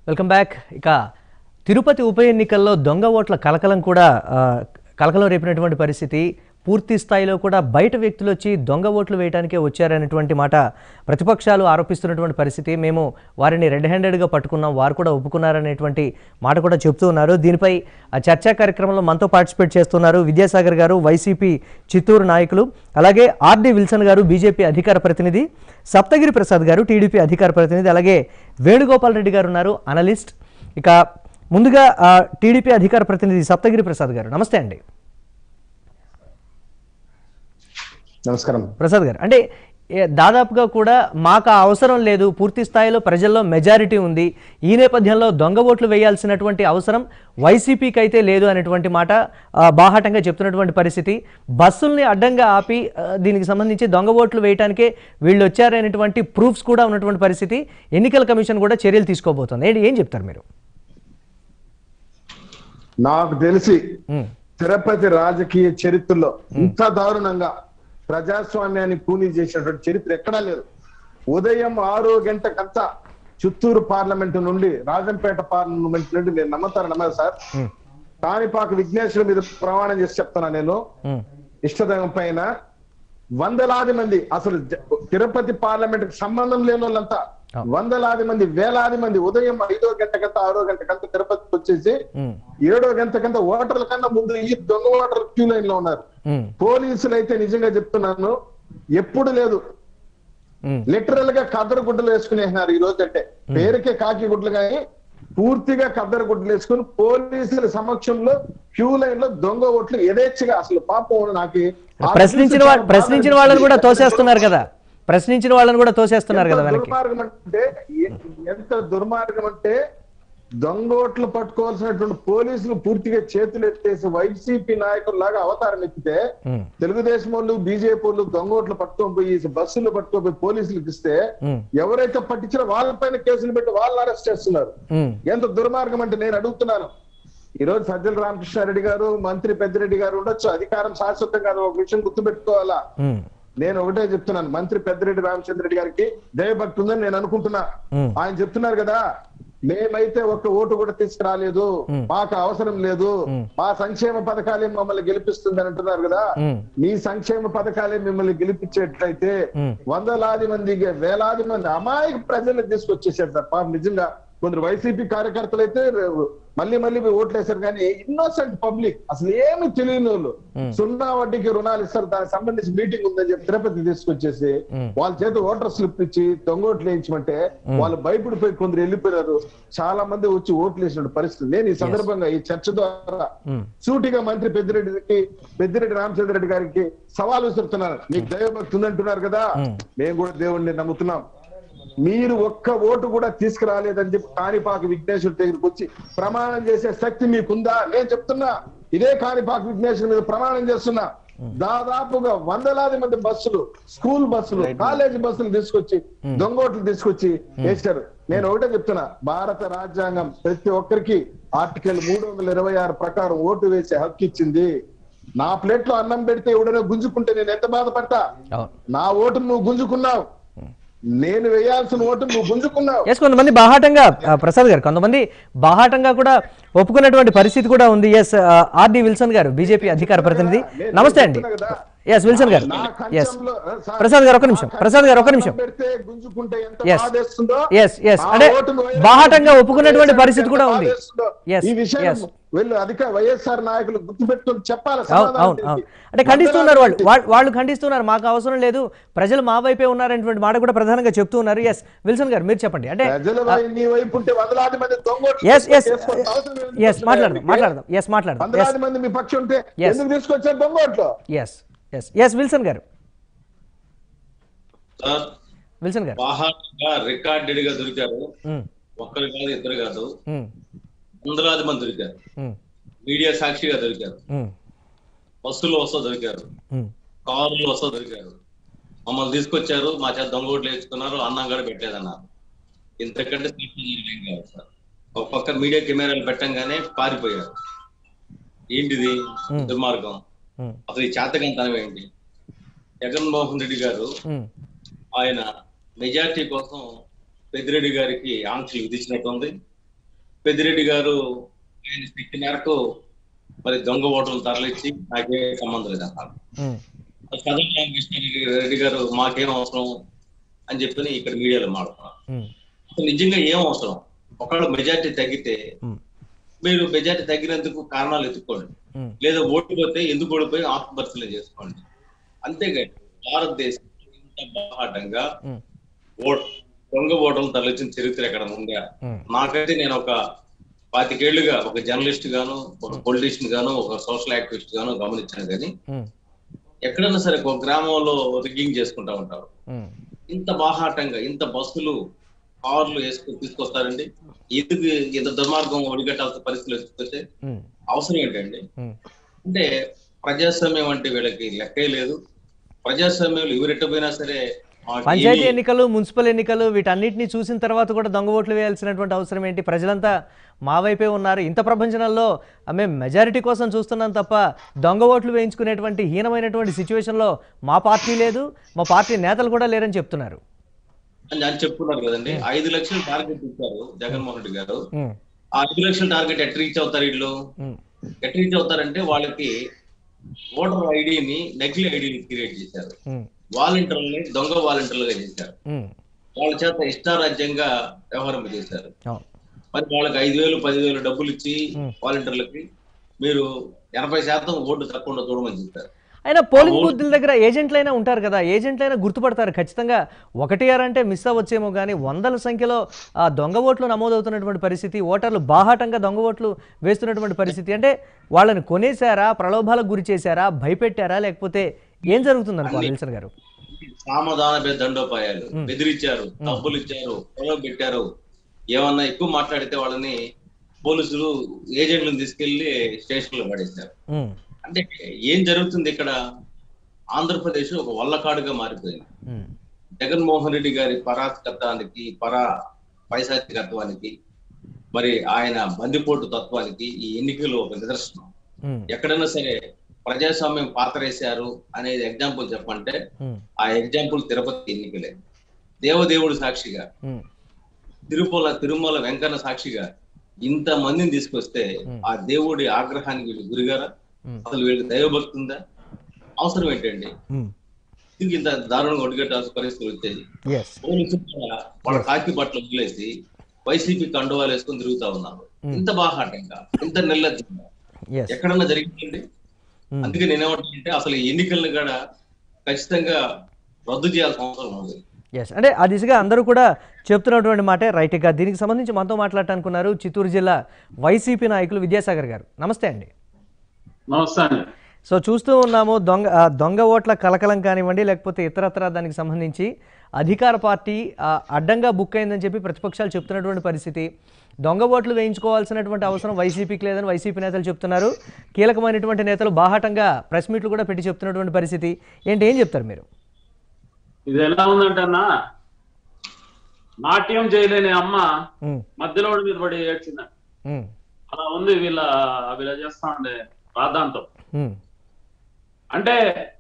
Welcome back ఇక తిరుపతి ఉప ఎన్నికల్లో దొంగ ఓట్ల కలకలం కూడా ఆ, కలకలం రేపినటువంటి పరిస్థితి పూర్తి స్థాయిలో కూడా బయట వ్యక్తులు వచ్చి దొంగ ఓట్లు వేయడానికే వచ్చారనేటువంటి మాట ప్రతిపక్షాలు ఆరోపిస్తున్నటువంటి పరిస్థితి మేము వారిని రెడ్ హ్యాండెడ్గా పట్టుకున్నాం వారు కూడా ఒప్పుకున్నారనేటువంటి మాట కూడా చెప్తూ ఉన్నారు దీనిపై ఆ చర్చా కార్యక్రమంలో మనతో పార్టిసిపేట్ చేస్తున్నారు విద్యాసాగర్ గారు వైసీపీ చిత్తూరు నాయకులు అలాగే ఆర్డి విల్సన్ గారు బీజేపీ అధికార ప్రతినిధి సప్తగిరి ప్రసాద్ గారు టీడీపీ అధికార ప్రతినిధి అలాగే వేణుగోపాల్ రెడ్డి గారు ఉన్నారు అనలిస్ట్ ఇక ముందుగా ఆ, టీడీపీ అధికార ప్రతినిధి సప్తగిరి ప్రసాద్ గారు నమస్తే అండి నమస్కారం ప్రసాద్ గారు అంటే ఏ, దాదాపుగా కూడా మాకు ఆ అవసరం లేదు పూర్తి స్థాయిలో ప్రజల్లో మెజారిటీ ఉంది ఈ నేపథ్యంలో దొంగ ఓట్లు వేయాల్సినటువంటి అవసరం వైసీపీకి అయితే లేదు అనేటువంటి మాట ఆ, బాహాటంగా చెప్తున్నటువంటి పరిస్థితి బస్సుల్ని అడ్డంగా ఆపి ఆ, దీనికి సంబంధించి దొంగ ఓట్లు వేయడానికే వీళ్ళు వచ్చారనేటువంటి ప్రూఫ్స్ కూడా ఉన్నటువంటి పరిస్థితి ఎన్నికల కమిషన్ కూడా చర్యలు తీసుకోబోతోంది ఏంటి ఏం చెప్తారు మీరు నాకు తెలిసి ఉమ్, తిరుపతి రాజకీయ చరిత్రలో ఇంత దారుణంగా ప్రజాస్వామ్యాన్ని కూనీ చేసినటువంటి చరిత్ర ఎక్కడా లేదు ఉదయం ఆరో గంటకంతా చిత్తూరు పార్లమెంట్ నుండి రాజంపేట పార్లమెంట్ నుండి నేను నమ్ముతాను నమ్మదు సార్ ఉమ్, కాణిపాక విఘ్నేశ్వర మీద ప్రమాణం చేసి చెప్తాను నేను ఉమ్, ఇష్టదైవం పైన వందలాది మంది అసలు జ- తిరుపతి పార్లమెంట్ కి సంబంధం లేని వాళ్ళంతా ఆ. వందలాది మంది వేలాది మంది ఉదయం ఐదో గంటకంతా ఆరో గంటకంతా తిరుపతికి వచ్చేసి ఉమ్, ఏడో గంటకంతా ఓటర్ల కన్నా ముందు ఈ దొంగ ఓటర్ క్యూ లైన్ లో ఉన్నారు ఉమ్, పోలీసులు అయితే నిజంగా చెప్తున్నాను ఎప్పుడు లేదు ఉమ్, లిటరల్ గా కద్దరు గుడ్డలు వేసుకునేసినారు ఈ రోజు అంటే పేరుకే కాకి గుడ్లు కానీ పూర్తిగా కద్దరు గుడ్డలు వేసుకుని పోలీసుల సమక్షంలో క్యూ లైన్ లో దొంగ ఓట్లు యథేచ్ఛగా అసలు పాపం నాకు ఆ ప్రశ్నించిన వాళ్ళు చూసి ప్రశ్నించిన చాలా వాళ్ళని కూడా బాధ తోసేస్తున్నారు కదా ప్రశ్నించిన వాళ్ళని కూడా తోసేస్తున్నారు కదా ఎంత వెనక్కి దుర్మార్గం అంటే ఎ- ఎంత దుర్మార్గం అంటే దొంగోట్లు పట్టుకోవాల్సినటువంటి పోలీసులు పూర్తిగా చేతులు ఎత్తేసి వైసీపీ నాయకుల్లాగా అవతారం ఎత్తితే ఉమ్, తెలుగుదేశం వాళ్ళు బీజేపీ వాళ్ళు దొంగోట్లు పట్టుకొని పోయి బస్సులు పట్టుకొని పోయి పోలీసులకు ఇస్తే ఉమ్, ఎవరైతే పట్టించారో వాళ్ళపైన కేసులు పెట్టి వాళ్ళని అరెస్ట్ చేస్తున్నారు ఉమ్, ఎంత దుర్మార్గం అంటే నేను అడుగుతున్నాను ఈ రోజు సజ్జల రామకృష్ణారెడ్డి గారు మంత్రి పెద్దిరెడ్డి గారు ఉండొచ్చు అధికారం శాశ్వతం కాదు ఒక విషయం గుర్తుపెట్టుకోవాలా ఉమ్, నేను ఒకటే చెప్తున్నాను మంత్రి పెద్దిరెడ్డి రామచంద్ర రెడ్డి గారికి దయభక్తి ఉందని నేను అనుకుంటున్నా ఉమ్. ఆయన చెప్తున్నారు కదా మేమైతే ఒక్క ఓటు కూడా తీసుకురాలేదు ఉమ్. మాకు అవసరం లేదు ఉమ్. మా సంక్షేమ పథకాలే మమ్మల్ని గెలిపిస్తుంది అని అంటున్నారు కదా ఉమ్. మీ సంక్షేమ పథకాలే మిమ్మల్ని గెలిపించేట్లయితే ఉమ్. వందలాది మంది వేలాది మంది అమాయక ప్రజల్ని తీసుకొచ్చేసారు సార్ పాపం నిజంగా కొందరు వైసీపీ కార్యకర్తలు అయితే మళ్ళీ మళ్ళీ పోయి ఓట్లు వేశారు కానీ ఇన్నోసెంట్ పబ్లిక్ అసలు ఏమి తెలియని వాళ్ళు ఉమ్. సున్నా వడ్డీకి రుణాలు ఇస్తారు దానికి సంబంధించి మీటింగ్ ఉందని చెప్పి తిరుపతి తీసుకొచ్చేసి ఉమ్. వాళ్ళ చేత ఓటర్ స్లిప్ ఇచ్చి దొంగ ఓట్లు వేయించమంటే వాళ్ళు భయపడిపోయి కొందరు వెళ్ళిపోయినారు చాలా మంది వచ్చి ఓట్లు వేసిన పరిస్థితి నేను ఈ సందర్భంగా ఈ చర్చ ద్వారా ఉమ్. సూటిగా మంత్రి పెద్దిరెడ్డికి పెద్దిరెడ్డి రామచంద్ర రెడ్డి గారికి సవాల్ విసురుతున్నారు మీకు దైవభక్తి ఉందంటున్నారు కదా ఉమ్. మేము కూడా దేవుణ్ణి నమ్ముతున్నాం మీరు ఒక్క ఓటు కూడా తీసుకురాలేదని చెప్పి కాణిపాక విఘ్నేశ్వర దగ్గరికి వచ్చి ప్రమాణం చేసే శక్తి మీకుందా నేను చెప్తున్నా ఇదే కాణిపాక విఘ్నేశ్వర మీద ప్రమాణం చేస్తున్నా దాదాపుగా వందలాది మంది బస్సులు స్కూల్ బస్సులు కాలేజీ బస్సులు తీసుకొచ్చి దొంగోట్లు తీసుకొచ్చి వేశారు నేను ఒకటే చెప్తున్నా భారత రాజ్యాంగం ప్రతి ఒక్కరికి ఆర్టికల్ మూడు వందల ఇరవై ఆరు ప్రకారం ఓటు వేసే హక్కు ఇచ్చింది నా ప్లేట్ లో అన్నం పెడితే ఎవడైనా గుంజుకుంటే నేను ఎంత బాధపడతా అవును నా ఓటు నువ్వు గుంజుకున్నావు నేను వేయాల్సిన ఓటు నువ్వు గుంజుకున్నావు ఎస్ కొంతమంది బాహాటంగా ఆ, ప్రసాద్ గారు కొంతమంది బాహాటంగా కూడా ఒప్పుకున్నటువంటి పరిస్థితి కూడా ఉంది ఎస్ ఆర్డి విల్సన్ గారు బీజేపీ అధికార ప్రతినిధి నేను నమస్తే అండి చెప్తున్నా కదా. ఎస్ విల్సన్ గారు నా ఎస్ కంచంలో, సార్, ప్రసాద్ గారు ఒక నిమిషం నా ప్రసాద్ గారు ఒక కంచంలో నిమిషం పెడితే గుంజుకుంటే ఎంత Yes. బాధేస్తుందో, Yes, yes. ఆ అంటే ఓటును వైఎస్ఆర్ బాహాటంగా ఎంత ఒప్పుకున్నటువంటి పరిస్థితి కూడా ఉంది. బాధేస్తుందో. Yes, ఈ విషయం yes. వీళ్ళు అధిక వైఎస్ఆర్ నాయకులు గుర్తుపెట్టుకుని చెప్పాలి అవును సమాధానం అవును అవును చెప్పి. అంటే ఖండిస్తున్నారు వాళ్ళు వందలాది వాళ్ళు- వాళ్ళు ఖండిస్తున్నారు మాకు అవసరం లేదు ప్రజలు మా వైపే ఉన్నారనేటువంటి మాట కూడా ప్రధానంగా చెప్తూ ఉన్నారు ఎస్ విల్సన్ గారు మీరు చెప్పండి అంటే ప్రజల వై- నీ వైపు ఉంటే వందలాది మంది దొంగోట్లు ఎస్ ఎస్ చేసుకోవాల్సిన అవసరం ఏముంది? ఎస్ మాట్లాడదాం మాట్లాడదాం ఎస్ మాట్లాడదాం ఎస్ వందలాది మంది మీ పక్షం ఉంటే Yes. ఎందుకు తీసుకొచ్చారు దొంగోట్లు ఎస్ ఎస్ ఎస్ విల్సన్ గారు సార్ విల్సన్ గారు బాహాగా రికార్డెడ్ గా దొరికారు ఉమ్, ఒక్కరు కాదు ఇద్దరు కాదు ఉమ్, వందలాది మంది దొరికారు ఉమ్, మీడియా సాక్షిగా దొరికారు ఉమ్, బస్సులో వస్తా దొరికారు ఉమ్, కారులో వస్తా దొరికారు మమ్మల్ని తీసుకొచ్చారు మా చేత దొంగ ఓట్లు వేసుకున్నారు అన్నం కూడా పెట్టలేదన్నారు ఇంతకంటే సాక్షి జరిగేం కాదు సార్ ఒక పక్క మీడియా కెమెరాలు పెట్టంగానే పారిపోయారు ఏంటిది దుర్మార్గం ఉమ్, అసలు ఈ చేతకంతనం ఏంటి జగన్మోహన్ రెడ్డి గారు ఉమ్, ఆయన మెజార్టీ కోసం పెద్దిరెడ్డి గారికి ఆంక్షలు విధించినట్టుంది పెద్దిరెడ్డి గారు ఆయన శక్తి మేరకు మరి దొంగ ఓటర్లు తరలిచ్చి నాకే సంబంధం లేదు అన్నారు ఉమ్, కదం రామకృష్ణ రెడ్డి గారు మాకేం అవసరం అని చెప్పి ఇక్కడ మీడియాలో మాట్లాడుతున్నారు ఉమ్, అసలు నిజంగా ఏం అవసరం ఒకవేళ మెజార్టీ తగ్గితే ఉమ్, మీరు మెజార్టీ తగ్గినందుకు కారణాలు ఎత్తుక్కోండి ఉమ్, లేదా ఓడిపోతే ఎందుకు ఓడిపోయి ఆత్మపరిశీలన చేసుకోండి అంతేగాని భారతదేశం ఇంత బాహాటంగా ఉమ్, ఓ- దొంగ ఓటర్లు తరలించిన చరిత్ర ఎక్కడ ఉందా ఉమ్, నాకైతే నేను ఒక పాతికేళ్లుగా ఒక జర్నలిస్ట్ గాను ఒక పొలిటీషియన్ గాను ఒక సోషల్ యాక్టివిస్ట్ గాను గమనించాను కానీ ఉమ్, ఎక్కడైనా సరే ఒక గ్రామంలో రిగ్గింగ్ చేసుకుంటా ఉంటారు ఉమ్, ఇంత బాహాటంగా ఇంత బస్సులు కార్లు వేసుకుని తీసుకొస్తారండి ఎందుకు ఇంత దుర్మార్గం ఒడిగట్టాల్సిన పరిస్థితులు తీసుకొస్తే ఉమ్, అవసరం ఏంటండి ఉమ్, అంటే ప్రజాస్వామ్యం అంటే వీళ్ళకి లెక్కే లేదు ప్రజాస్వామ్యంలో ఎవరెట్టపోయినా సరే మాకు పంచాయతీ ఏమీ- ఎన్నికలు మున్సిపల్ ఎన్నికలు వీటన్నిటిని చూసిన తర్వాత కూడా దొంగ ఓట్లు వేయాల్సినటువంటి అవసరం ఏంటి ప్రజలంతా మా వైపే ఉన్నారు ఇంత ప్రపంచంలో మేము మెజారిటీ కోసం చూస్తున్నాం తప్ప దొంగ ఓట్లు వేయించుకునేటువంటి హీనమైనటువంటి సిచ్యువేషన్లో మా పార్టీ లేదు మా పార్టీ నేతలు కూడా లేరని చెప్తున్నారు అని అని చెప్తున్నారు కదండి ఐదు లక్షలు టార్గెట్ ఇచ్చారు జగన్మోహన్ రెడ్డి గారు ఉమ్, ఆ ఐదు లక్షల టార్గెట్ ఎట్ రీచ్ అవుతారు వీళ్ళు ఉమ్, ఎట్ రీచ్ అవుతారంటే వాళ్ళకి ఓటర్ ఐడిని నకిలీ ఐడిని క్రియేట్ చేశారు ఉమ్, వాలంటీర్లని దొంగ వాలంటీర్లుగా చేశారు ఉమ్, వాళ్ళ చేత ఇష్టారాజ్యంగా వ్యవహారం చేశారు అవును మరి వాళ్ళకి ఐదు వేలు పదివేలు డబ్బులు ఇచ్చి Hmm. వాలంటీర్లకి మీరు ఎనభై శాతం ఓటు తక్కువ చూడమని చెప్పారు అయినా పోలింగ్ ఓ- బూత్ల దగ్గర ఏజెంట్లైనా ఉంటారు కదా ఏజెంట్లైనా గుర్తుపడతారు ఖచ్చితంగా ఒకటి ఆరు అంటే మిస్ అవ్వచ్చేమో కానీ వందల సంఖ్యలో ఆ దొంగ ఓట్లు నమోదవుతున్నటువంటి పరిస్థితి ఓటర్లు బాహాటంగా దొంగ ఓట్లు వేస్తున్నటువంటి పరిస్థితి అంటే వాళ్ళని కొనేశారా ప్రలోభాలకు గురి చేశారా భయపెట్టారా లేకపోతే ఏం జరుగుతుంది అనుకో విల్సన్ గారు సామధాన బె- దండోపాయాలు బెదిరించారు డబ్బులు ఇచ్చారు పొలం పెట్టారు ఏమన్నా ఎక్కువ మాట్లాడితే వాళ్ళని పోలీసులు ఏజెంట్లను తీసుకెళ్లి స్టేషన్ లో పడేశారు ఉమ్, అంటే ఏం జరుగుతుంది ఇక్కడ ఆంధ్రప్రదేశ్ ఒక వల్లకాడుగా మారిపోయింది ఉమ్, జగన్మోహన్ రెడ్డి గారి పరాత్కత్వానికి పరా పైశాచికత్వానికి మరి ఆయన బందిపోటు తత్వానికి ఈ ఎన్నికలు ఒక నిదర్శనం ఉమ్, ఎక్కడైనా సరే ప్రజాస్వామ్యం పాతరేశారు అనేది ఎగ్జాంపుల్ చెప్పంటే ఉమ్, ఆ ఎగ్జాంపుల్ తిరుపతి ఎన్నికలే దేవదేవుడు సాక్షిగా ఉమ్, తిరుపల తిరుమల వెంకన్న సాక్షిగా ఇంత మందిని తీసుకొస్తే ఆ దేవుడి ఆగ్రహానికి వీళ్ళు గురిగారా ఉమ్, అసలు వీళ్ళకి దైవభక్తి ఉందా అవసరం ఏంటండి ఉమ్, ఇంక ఇంత దారుణంగా ఒడిగట్టాల్సిన పరిస్థితులు వచ్చేది ఎస్ పోలీసులు కూడా వాళ్ళ కాకి బట్టలు వదిలేసి వైసీపీ కండువాలు వేసుకొని తిరుగుతా ఉన్నారు ఇంత బాహాటంగా ఇంత నిర్లజ్జంగా ఎస్ ఎక్కడన్నా జరిగిందండి Hmm. అందుకే నేనేమంటానంటే అసలు ఈ ఎన్నికలను కూడా ఖచ్చితంగా రద్దు చేయాల్సిన అవసరం ఉంది ఎస్ అంటే ఆ దిశగా అందరూ కూడా చెప్తున్నటువంటి మాటే రైట్ ఇక దీనికి సంబంధించి మనతో మాట్లాడటానుకున్నారు చిత్తూరు జిల్లా వైసీపీ నాయకులు విద్యాసాగర్ గారు నమస్తే అండి నమస్తే అండి సో చూస్తూ ఉన్నాము దొంగ ఆ, దొంగ ఓట్ల కలకలం కానివ్వండి లేకపోతే ఇతరత్ర దానికి సంబంధించి అధికార పార్టీ ఆ, అడ్డంగా బుక్ అయిందని చెప్పి ప్రతిపక్షాలు చెప్తున్నటువంటి పరిస్థితి దొంగ ఓట్లు వేయించుకోవాల్సినటువంటి అవసరం వైసీపీకి లేదని వైసీపీ నేతలు చెప్తున్నారు కీలకమైనటువంటి నేతలు బాహాటంగా ప్రెస్ మీట్లు కూడా పెట్టి చెప్తున్నటువంటి పరిస్థితి ఏంటి ఏం చెప్తారు మీరు ఇది ఎలా ఉందంటే అన్న నాట్యం చేయలేని అమ్మ ఉమ్, మధ్యలో వాడి మీద పడి ఏడ్చింది ఉమ్, అలా ఉంది వీళ్ళ వీళ్ళ చేస్తా ఉండే రాద్ధాంతం ఉమ్, అంటే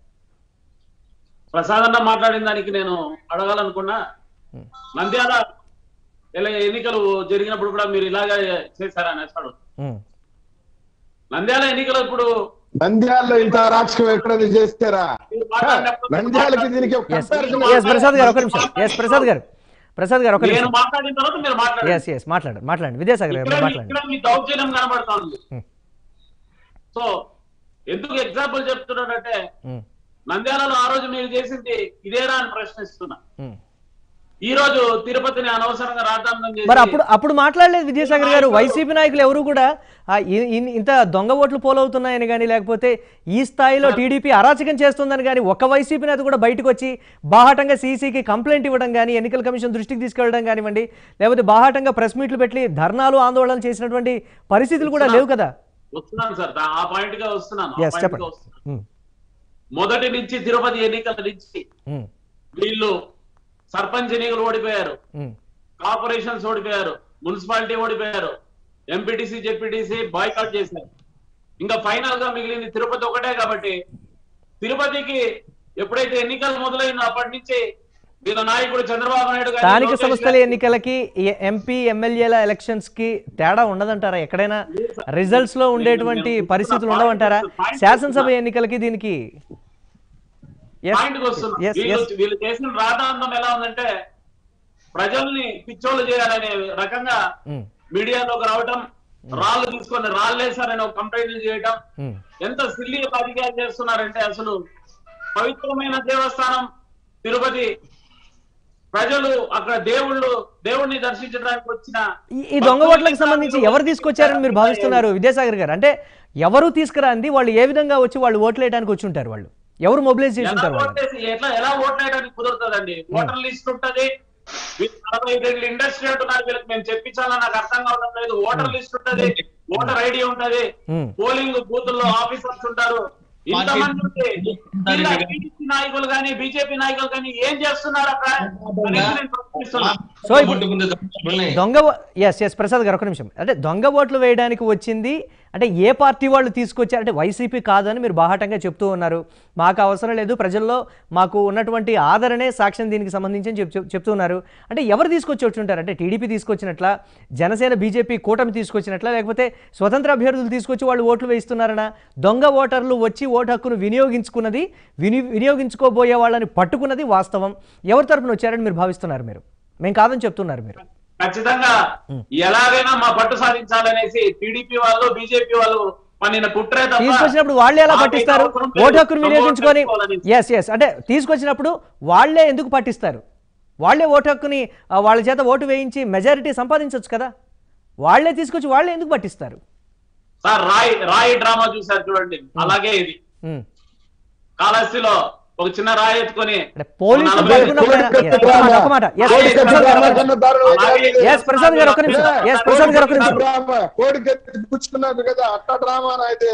ప్రసాద్ అన్న మాట్లాడిన దానికి నేను అడగాలనుకున్నా Hmm. నంద్యాల ఇలా ఎన్నికలు జరిగినప్పుడు కూడా మీరు ఇలాగే చేశారా అనేసి అడుగు ఉమ్. నంద్యాల ఎన్నికలు ఇప్పుడు నంద్యాలలో ఇంత అరాచకం ఎక్కడ చేస్తారా మీరు మాట్లాడినప్పుడు నంద్యాలకి దీనికి ఒక ఎస్ comparison ఎస్ ప్రసాద్ గారు ఒక నిమిషం ఎస్ ప్రసాద్ గారు ప్రసాద్ గారు ఒక నేను నిమిషం మాట్లాడిన తర్వాత మీరు మాట్లాడండి ఎస్ ఎస్ మాట్లాడండి మాట్లాడండి విద్యాసాగర్ గారు ఇక్కడ మీరు మాట్లాడండి ఇక్కడ మీ దౌర్జన్యం కనబడతా ఉంది Hmm. సో ఎందుకు ఎగ్జాంపుల్ చెప్తున్నాడంటే ఉమ్, నంద్యాలలో ఆ రోజు మీరు చేసింది ఇదేనా అని ప్రశ్నిస్తున్నా ఉమ్. ఈ రోజు తిరుపతిని అనవసరంగా రాద్దామని చేసి మరి అప్పుడు అప్పుడు మాట్లాడలేదు విజయసాగర్ గారు వైసీపీ నాయకులు ఎవరు కూడా ఆ, ఇ- ఇన్- ఇంత దొంగ ఓట్లు పోలవుతున్నాయని కానీ లేకపోతే ఈ స్థాయిలో టీడీపీ అరాచకం చేస్తుందని కానీ ఒక వైసీపీ నేత కూడా బయటకు వచ్చి బాహాటంగా సీసీకి కంప్లైంట్ ఇవ్వడం కానీ ఎన్నికల కమిషన్ దృష్టికి తీసుకెళ్ళడం కానివ్వండి లేకపోతే బాహాటంగా ప్రెస్ మీట్లు పెట్టి ధర్నాలు ఆందోళనలు చేసినటువంటి పరిస్థితులు కూడా లేవు కదా వస్తున్నాను సార్ దా- ఆ పాయింట్ గా వస్తున్నాను ఆ ఎస్ point చెప్పండి గా వస్తున్నాను. ఉమ్, మొదటి నుంచి తిరుపతి ఎన్నికల నుంచి ఉమ్, వీళ్ళు సర్పంచ్ ఎన్నికలు ఓడిపోయారు ఉమ్, కార్పొరేషన్స్ ఓడిపోయారు మున్సిపాలిటీ ఓడిపోయారు ఎంపీటీసీ జెడ్పీటీసీ బాయ్కాట్ చేశారు ఇంకా ఫైనల్ గా మిగిలింది తిరుపతి ఒకటే కాబట్టి తిరుపతికి ఎప్పుడైతే ఎన్నికలు మొదలైన అప్పటి నుంచి వీళ్ళ నాయకుడు చంద్రబాబు నాయుడు గాని, స్థానిక లోకేష్ సంస్థల గాని- ఎన్నికలకి ఈ ఎంపీ ఎమ్మెల్యేల ఎలక్షన్స్ కి తేడా ఉండదంటారా ఎక్కడైనా రిజల్ట్స్ లో ఉండేటువంటి పరిస్థితులు ఉండవంటారా శాసనసభ ఎన్నికలకి దీనికి Yes, పాయింట్ వస్తున్నా yes, వీళ్ళు yes. వీళ్ళు చేసిన రాధాంతం ఎలా ఉందంటే ప్రజల్ని పిచ్చోళ్ళు చేయాలనే రకంగా ఉమ్, మీడియాలోకి రావటం రాళ్ళు తీసుకొని రాళ్ళేశారని ఒక కంప్లైంట్లు చేయటం ఉమ్, ఎంత సిల్లి రాజకీయాలు చేస్తున్నారంటే అసలు పవిత్రమైన దేవస్థానం తిరుపతి ప్రజలు అక్కడ దేవుళ్ళు దేవుణ్ణి దర్శించడానికి వచ్చిన ఈ- ఈ దొంగ ఓట్లకు సంబంధించి ఎవరు తీసుకొచ్చారని మీరు భావిస్తున్నారు విద్యాసాగర్ గారు అంటే ఎవరు తీసుకురాంది వాళ్ళు ఏ విధంగా వచ్చి వాళ్ళు ఓట్లు వేయడానికి వచ్చి ఉంటారు వాళ్ళు ఎవరు మొబిలైజ్ చేసి ఎలా ఉంటారు వాళ్ళు ఓటేసి ఎట్లా ఎలా ఓట్లేయడానికి కుదురుతుందండి ఓటర్ లిస్ట్ ఉంటది వీళ్ళు నలభై రెండు ఇండస్ట్రీ అంటున్నారు వీళ్ళకి మేము చెప్పించాలని నాకు అర్థం కావడం లేదు ఓటర్ లిస్ట్ ఉంటది ఓటర్ ఐడి ఉంటది ఉమ్. పోలింగ్ బూతుల్లో ఆఫీసర్స్ ఉంటారు ఇంతమంది ఉంటే ఇలా టీడీపీ నాయకులు కానీ బీజేపీ నాయకులు కానీ ఏం చేస్తున్నారు అక్కడ అనేది నేను ప్రశ్నిస్తున్నా. సో ఇప్పుడు పట్టుకుంటే దొంగలని. దొంగ ఎస్ ఎస్ ప్రసాద్ గారు ఒక నిమిషం అంటే దొంగ ఓట్లు వేయడానికి వచ్చింది అంటే ఏ పార్టీ వాళ్ళు తీసుకొచ్చారు అంటే వైసీపీ కాదని మీరు బాహాటంగా చెప్తూ ఉన్నారు మాకు అవసరం లేదు ప్రజల్లో మాకు ఉన్నటువంటి ఆదరణే సాక్ష్యం దీనికి సంబంధించి అని చెప్ చెప్- చెప్తూ ఉన్నారు అంటే ఎవరు తీసుకొచ్చి వచ్చి ఉంటారు అంటే టీడీపీ తీసుకొచ్చినట్ల జనసేన బీజేపీ కూటమి తీసుకొచ్చినట్ల లేకపోతే స్వతంత్ర అభ్యర్థులు తీసుకొచ్చి వాళ్ళు ఓట్లు వేయిస్తున్నారనా దొంగ ఓటర్లు వచ్చి ఓటు హక్కును వినియోగించుకున్నది విని వినియోగించుకోబోయే వాళ్ళని పట్టుకున్నది వాస్తవం ఎవరి తరపున వచ్చారని మీరు భావిస్తున్నారు మీరు మేము కాదని చెప్తున్నారు మీరు ఖచ్చితంగా ఎలాగైనా మా పట్టు సాధించాలనేసి టీడీపీ వాళ్ళు బీజేపీ వాళ్ళు పన్నిన కుట్రే తప్ప తీసుకొచ్చినప్పుడు వాళ్ళే ఎలా మాకైతే పట్టిస్తారు అవసరం లేదు. ఓటు హక్కును వినియోగించుకొని దొంగ ఓట్లు వేసుకోవాలని. ఎస్ ఎస్ అంటే తీసుకొచ్చినప్పుడు వాళ్ళే ఎందుకు పట్టిస్తారు వాళ్ళే ఓటు హక్కుని ఆ, వాళ్ళ చేత ఓటు వేయించి మెజారిటీ సంపాదించవచ్చు కదా వాళ్ళే తీసుకొచ్చి వాళ్ళే ఎందుకు పట్టిస్తారు సార్ రాయి రాయి డ్రామా చూసారు చూడండి అలాగే ఇది ఉమ్. కాళహస్తిలో ఒక చిన్న రాయి ఎత్తుకొని అంటే పోలీసులు నలభై ఐదు పట్టుకున్నప్పుడు కోడికత్తి Yes, ఒక మాట, ఒక మాట Yes, కోడికత్తి yes, ప్రసాద్ గారు, కన్నా దారుణం అలాగే ఏం Yes, ప్రసాద్ గారు ఒక నిమిషం ఎస్ ప్రసాద్ గారు ఒక నిమిషం డ్రామా కోడి కత్తి పుచ్చుకున్నారు కదా అట్లా డ్రామా అయితే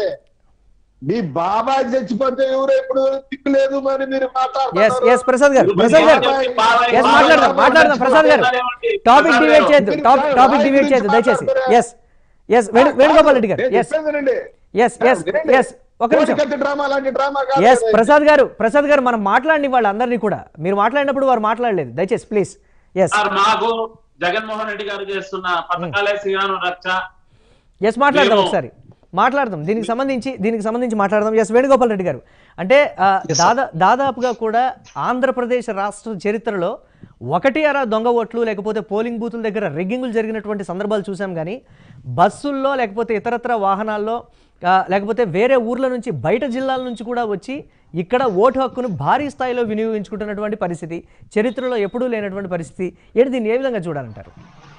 మీ బాబాయ్ చచ్చిపోతే ఎవరు ఎప్పుడు దిక్కు లేదు మరి మీరు ఎస్ మాట్లాడుతున్నారు ఎస్ ప్రసాద్ గారు ప్రసాద్ గారు ఎస్ మాట్లాడదాం మాట్లాడదాం ప్రసాద్ గారు టాపిక్ డివేట్ చేయొద్దు టాపిక్ టాపిక్ డివేట్ చేయొద్దు దయచేసి ఎస్ ఎస్ వేణు వేణుగోపాల్ రెడ్డి గారు ఎస్ ఎస్ ఎస్ ఎస్ ఒక నిమిషం కోడికత్తి డ్రామా లాంటి డ్రామా కాదు ఎస్ అది. ప్రసాద్ గారు ప్రసాద్ గారు మనం మాట్లాడిన వాళ్ళందరినీ కూడా మీరు మాట్లాడినప్పుడు వారు మాట్లాడలేదు దయచేసి ప్లీజ్ ఎస్ సార్ మాకు జగన్మోహన్ రెడ్డి గారు చేస్తున్న పథకాలే శ్రీరామ రక్ష ఎస్ మాట్లాడదాం మేము- ఒకసారి మాట్లాడదాం దీనికి సంబంధించి దీనికి సంబంధించి మాట్లాడదాం ఎస్ వేణుగోపాల్ రెడ్డి గారు అంటే ఆ, దాదా దాదాపుగా కూడా ఆంధ్రప్రదేశ్ రాష్ట్ర చరిత్రలో ఒకటి అరా దొంగ ఓట్లు లేకపోతే పోలింగ్ బూతుల దగ్గర రెగ్గింగులు జరిగినటువంటి సందర్భాలు చూసాం కానీ బస్సుల్లో లేకపోతే ఇతరత్ర వాహనాల్లో ఆ, లేకపోతే వేరే ఊర్ల నుంచి బయట జిల్లాల నుంచి కూడా వచ్చి ఇక్కడ ఓటు హక్కును భారీ స్థాయిలో వినియోగించుకుంటున్నటువంటి పరిస్థితి చరిత్రలో ఎప్పుడూ లేనటువంటి పరిస్థితి ఏంటి దీన్ని ఏ విధంగా చూడాలంటారు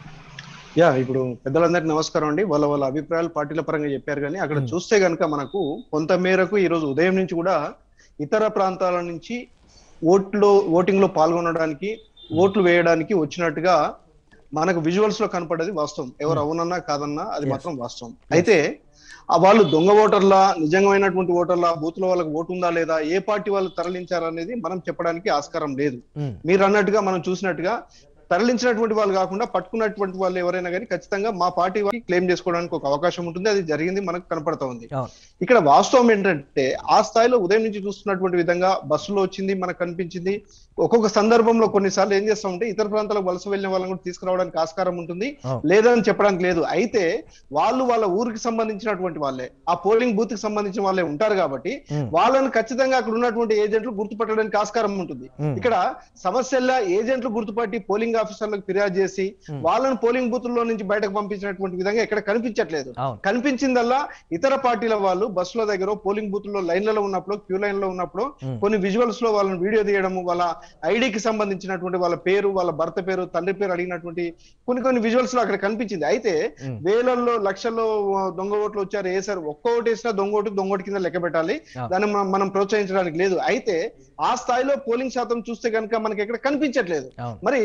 యా ఇప్పుడు పెద్దలందరికీ నమస్కారం అండి వాళ్ళ వాళ్ళ అభిప్రాయాలు పార్టీల పరంగా చెప్పారు కానీ అక్కడ చూస్తే గనుక మనకు కొంత మేరకు ఈ రోజు ఉదయం నుంచి కూడా ఇతర ప్రాంతాల నుంచి ఓట్లు ఓటింగ్ లో పాల్గొనడానికి ఓట్లు వేయడానికి వచ్చినట్టుగా మనకు విజువల్స్ లో కనపడేది వాస్తవం ఎవరు అవునన్నా కాదన్నా అది మాత్రం వాస్తవం అయితే ఆ వాళ్ళు దొంగ ఓటర్లా నిజంగామైనటువంటి ఓటర్లా బూత్ లో వాళ్ళకి ఓటు ఉందా లేదా ఏ పార్టీ వాళ్ళు తరలించారనేది మనం చెప్పడానికి ఆస్కారం లేదు ఉమ్, మీరు అన్నట్టుగా మనం చూసినట్టుగా తరలించినటువంటి వాళ్ళు కాకుండా పట్టుకున్నటువంటి వాళ్ళు ఎవరైనా కానీ ఖచ్చితంగా మా పార్టీ వారికి క్లెయిమ్ చేసుకోవడానికి ఒక అవకాశం ఉంటుంది అది జరిగింది మనకు కనపడతా ఉంది అవును ఇక్కడ వాస్తవం ఏంటంటే ఆ స్థాయిలో ఉదయం నుంచి చూస్తున్నటువంటి విధంగా బస్సులో వచ్చింది మనకు కనిపించింది ఒక్కొక్క సందర్భంలో కొన్నిసార్లు ఏం చేస్తామంటే ఇతర ప్రాంతాలకు వలస వెళ్ళిన వాళ్ళని కూడా తీసుకురావడానికి ఆస్కారం ఉంటుంది అవును. లేదని చెప్పడానికి లేదు అయితే వాళ్ళు వాళ్ళ ఊరికి సంబంధించినటువంటి వాళ్ళే ఆ పోలింగ్ బూత్ కి సంబంధించిన వాళ్ళే ఉంటారు కాబట్టి ఉమ్. వాళ్ళని ఖచ్చితంగా అక్కడ ఉన్నటువంటి ఏజెంట్లు గుర్తుపట్టడానికి ఆస్కారం ఉంటుంది ఉమ్. ఇక్కడ సమస్యల్లో ఏజెంట్లు గుర్తుపట్టి పోలింగ్ ఆఫీసర్లకు ఫిర్యాదు చేసి Hmm. వాళ్ళని పోలింగ్ బూతుల్లో నుంచి బయటకు పంపించినటువంటి విధంగా ఇక్కడ కనిపించట్లేదు అవును కనిపించిందల్లా ఇతర పార్టీల వాళ్ళు బస్సుల దగ్గర పోలింగ్ బూత్ లో లైన్లలో ఉన్నప్పుడు క్యూ లైన్ లో ఉన్నప్పుడు Hmm. కొన్ని విజువల్స్ లో వాళ్ళని వీడియో తీయడము వాళ్ళ ఐడికి సంబంధించినటువంటి వాళ్ళ పేరు వాళ్ళ భర్త పేరు తండ్రి పేరు అడిగినటువంటి కొన్ని కొన్ని విజువల్స్ లో అక్కడ కనిపించింది అయితే Hmm. వేలల్లో లక్షల్లో ఆ, దొంగ ఓట్లు వచ్చారు వేసారు ఒక్క ఓటు వేసినా దొంగ ఓటు దొంగ ఓటు కింద లెక్క పెట్టాలి Ah. దాన్ని మనం- మనం ప్రోత్సహించడానికి లేదు అయితే ఆ స్థాయిలో పోలింగ్ శాతం చూస్తే కనుక మనకి ఎక్కడ కనిపించట్లేదు అవును మరి ఆ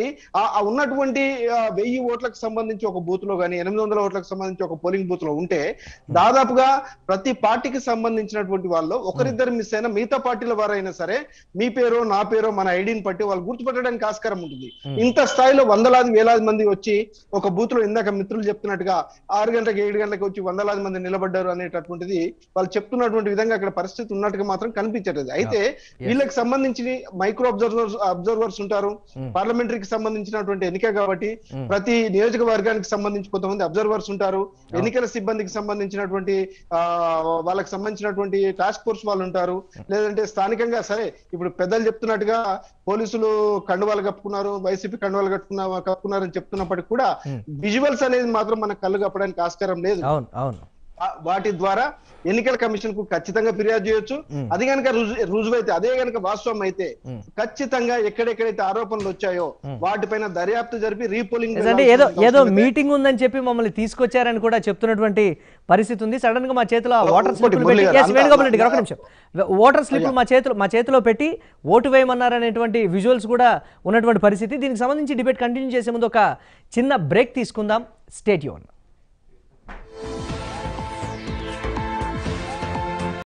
ఆ ఆ ఉన్నటువంటి ఆ, వెయ్యి ఓట్లకు సంబంధించి ఒక బూత్ లో కానీ ఎనిమిది వందల ఓట్లకు సంబంధించి ఒక పోలింగ్ బూత్ లో ఉంటే దాదాపుగా ప్రతి పార్టీకి సంబంధించినటువంటి వాళ్ళు ఒకరిద్దరు మిస్ అయినా మిగతా పార్టీల వారైనా సరే మీ పేరో నా పేరో మన ఐడిని పట్టి వాళ్ళు గుర్తుపట్టడానికి ఆస్కారం ఉంటుంది ఇంత స్థాయిలో వందలాది వేలాది మంది వచ్చి ఒక బూత్ లో ఇందాక మిత్రులు చెప్తున్నట్టుగా ఆరు గంటలకు ఏడు గంటలకు వచ్చి వందలాది మంది నిలబడ్డారు అనేటటువంటిది వాళ్ళు చెప్తున్నటువంటి విధంగా అక్కడ పరిస్థితి ఉన్నట్టుగా మాత్రం కనిపించట్లేదు అయితే వీళ్ళకి సంబంధించి మైక్రో అబ్జర్వర్స్ అబ్జర్వర్స్ ఉంటారు పార్లమెంటరీకి సంబంధించినటువంటి ఎన్నిక కాబట్టి ప్రతి నియోజకవర్గానికి సంబంధించి కొంతమంది అబ్జర్వర్స్ ఉంటారు ఎన్నికల సిబ్బందికి సంబంధించినటువంటి ఆ వాళ్ళకి సంబంధించినటువంటి టాస్క్ ఫోర్స్ వాళ్ళు ఉంటారు లేదంటే స్థానికంగా సరే ఇప్పుడు పెద్దలు చెప్తున్నట్టుగా పోలీసులు కండువాలు కప్పుకున్నారు వైసీపీ కండువాలు కట్టుకున్నా కప్పుకున్నారని చెప్తున్నప్పటికీ కూడా విజువల్స్ అనేది మాత్రం మన కళ్ళు కప్పడానికి ఆస్కారం లేదు అవును అవును ఆ- వాటి ద్వారా ఎన్నికల కమిషన్ కు ఖచ్చితంగా ఫిర్యాదు చేయొచ్చు అది కనుక రుజు- రుజువైతే అదే కనుక వాస్తవం అయితే ఖచ్చితంగా ఎక్కడెక్కడైతే ఆరోపణలు వచ్చాయో వాటిపైన దర్యాప్తు జరిపి రీపోలింగ్ అంటే ఏదో ఏదో మీటింగ్ ఉందని చెప్పి మమ్మల్ని తీసుకొచ్చారని కూడా చెప్తున్నటువంటి పరిస్థితి ఉంది సడన్ గా మా చేతిలో ఆ వాటర్ ఇంకోటి స్లిప్లు మురళి పెట్టి గారు, Yes, అంతా- వేణుగోపాల్ రెడ్డి గారు ఒక నిమిషం ఓటర్ స్లిప్లు మా చేతిలో మా చేతిలో పెట్టి ఓటు వేయమన్నారనేటువంటి విజువల్స్ కూడా ఉన్నటువంటి పరిస్థితి దీనికి సంబంధించి డిబేట్ కంటిన్యూ చేసే ముందు ఒక చిన్న బ్రేక్ తీసుకుందాం స్టేట్ యూన్